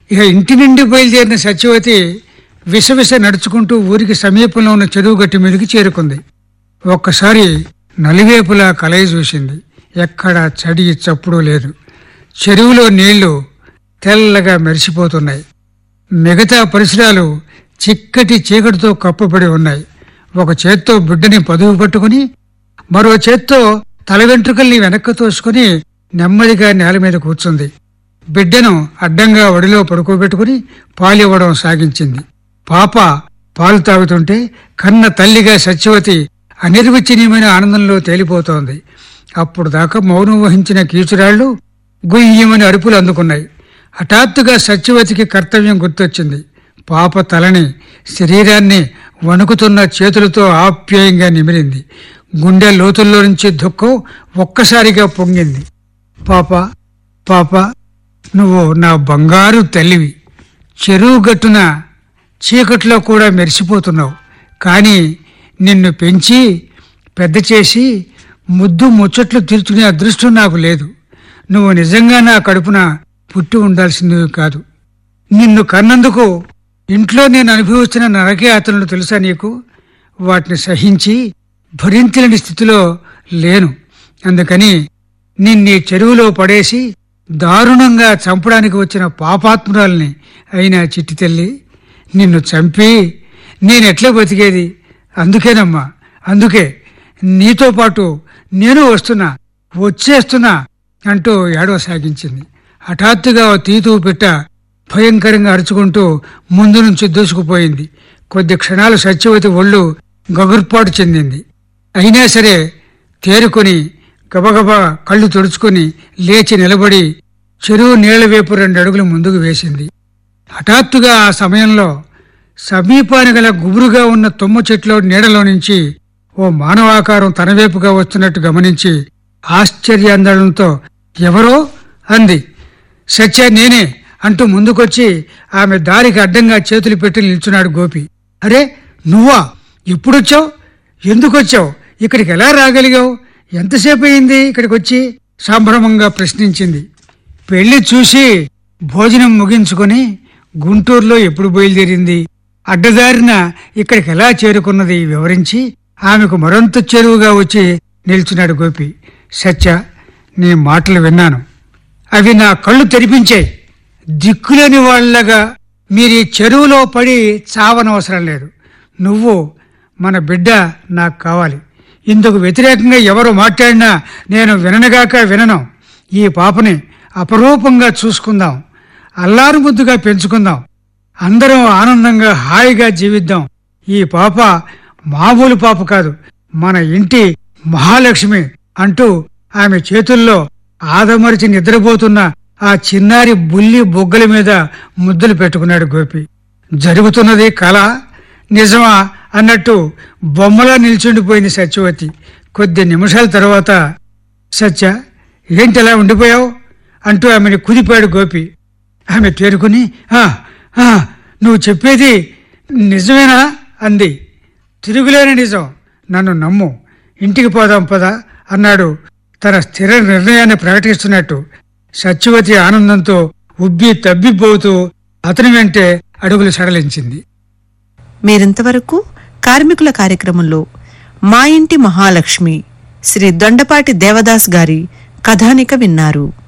ఇక ఇంటి నుండి బయలుదేరిన సత్యవతి విసవిస నడుచుకుంటూ ఊరికి సమీపంలో ఉన్న చెరువు గట్టి మీదకి చేరుకుంది ఒక్కసారి నలువేపులా కలయి చూసింది ఎక్కడా చడి చప్పుడు లేదు చెరువులో నీళ్లు తెల్లగా మెరిసిపోతున్నాయి మిగతా పరిసరాలు చిక్కటి చీకటితో కప్పబడి ఉన్నాయి ఒక చేత్తో బిడ్డని పదువు పట్టుకుని మరో చేత్తో తల వెంట్రుకల్ని వెనక్కి తోసుకుని నెమ్మదిగా నేల మీద కూర్చుంది బిడ్డను అడ్డంగా ఒడిలో పడుకోబెట్టుకుని పాలివ్వడం సాగించింది పాప పాలు తాగుతుంటే కన్న తల్లిగా సత్యవతి అనిర్వచనీయమైన ఆనందంలో తేలిపోతోంది అప్పుడు దాకా మౌనం వహించిన కీచురాళ్లు గుయ్యమని అరుపులు అందుకున్నాయి హఠాత్తుగా సత్యవతికి కర్తవ్యం గుర్తొచ్చింది పాప తలని శరీరాన్ని వణుకుతున్న చేతులతో ఆప్యాయంగా నిమిరింది గుండె లోతుల్లో నుంచి దుఃఖం ఒక్కసారిగా పొంగింది పాప పాప నువ్వు నా బంగారు తల్లివి చెరువు గట్టున చీకట్లో కూడా మెరిసిపోతున్నావు కానీ నిన్ను పెంచి పెద్ద చేసి ముద్దు ముచ్చట్లు తీర్చుకునే అదృష్టం నాకు లేదు నువ్వు నిజంగా నా కడుపున పుట్టి ఉండాల్సింది కాదు నిన్ను కన్నందుకు ఇంట్లో నేను అనుభవిస్తున్న నరకే అతనులు తెలుసా నీకు వాటిని సహించి భరించలేని స్థితిలో లేను అందుకని నిన్నీ చెరువులో పడేసి దారుణంగా చంపడానికి వచ్చిన పాపాత్మురాల్ని అయినా చిట్టి తల్లి నిన్ను చంపి నేనెట్లా బతికేది అందుకేనమ్మా అందుకే నీతో పాటు నేను వస్తున్నా వచ్చేస్తున్నా అంటూ ఏడవ సాగించింది హఠాత్తుగా ఓ తీతూ పెట్ట భయంకరంగా అరుచుకుంటూ ముందు నుంచి దూసుకుపోయింది కొద్ది క్షణాలు సత్యవతి ఒళ్ళు గగుర్పాటు చెందింది అయినా సరే తేరుకొని గబగబా కళ్ళు తుడుచుకొని లేచి నిలబడి చెరువు నీళ్ల వైపు రెండు అడుగులు ముందుకు వేసింది హఠాత్తుగా ఆ సమయంలో సమీపాన గల గుబురుగా ఉన్న తుమ్మ చెట్లో నీడలో నుంచి ఓ మానవాకారం తన వైపుగా వస్తున్నట్టు గమనించి ఆశ్చర్యాందోళనతో ఎవరో అంది సత్య నేనే అంటూ ముందుకొచ్చి ఆమె దారికి అడ్డంగా చేతులు పెట్టి నిల్చున్నాడు గోపి అరే నువ్వా ఎప్పుడొచ్చావు ఎందుకొచ్చావు ఇక్కడికి ఎలా రాగలిగావు ఎంతసేపు అయింది ఇక్కడికి వచ్చి సంభ్రమంగా ప్రశ్నించింది పెళ్లి చూసి భోజనం ముగించుకొని గుంటూరులో ఎప్పుడు బయలుదేరింది అడ్డదారిన ఇక్కడికి ఎలా చేరుకున్నది వివరించి ఆమెకు మరొంత చెరువుగా వచ్చి నిల్చున్నాడు గోపి సత్య నీ మాటలు విన్నాను అవి నా కళ్ళు తెరిపించాయి దిక్కులేని వాళ్ళగా మీరు ఈ చెరువులో పడి చావనవసరం లేదు నువ్వు మన బిడ్డ నాకు కావాలి ఇందుకు వ్యతిరేకంగా ఎవరు మాట్లాడినా నేను విననుగాక వినను ఈ పాపని అపరూపంగా చూసుకుందాం అల్లారు ముద్దుగా పెంచుకుందాం అందరం ఆనందంగా హాయిగా జీవిద్దాం ఈ పాప మామూలు పాప కాదు మన ఇంటి మహాలక్ష్మి అంటూ ఆమె చేతుల్లో ఆదమరిచి నిద్రపోతున్న ఆ చిన్నారి బుల్లి బొగ్గల మీద ముద్దులు పెట్టుకున్నాడు గోపి జరుగుతున్నది కళ నిజమా అన్నట్టు బొమ్మలా నిల్చుండిపోయింది సత్యవతి కొద్ది నిమిషాల తర్వాత సత్య ఏంటి అలా ఉండిపోయావు అంటూ ఆమెను కుదిపాడు గోపి ఆమె తేరుకుని "ఆ, ఆ, నువ్వు చెప్పేది నిజమేనా అంది తిరుగులేని నిజం నన్ను నమ్ము ఇంటికి పోదాం పద అన్నాడు తన స్థిర నిర్ణయాన్ని ప్రకటిస్తున్నట్టు సత్యవతి ఆనందంతో ఉబ్బి తబ్బిబ్బోతూ అతని వెంటే అడుగులు సడలించింది మీరింతవరకు కార్మికుల కార్యక్రమంలో మా ఇంటి మహాలక్ష్మి శ్రీ దొండపాటి దేవదాస్ గారి కథానిక విన్నారు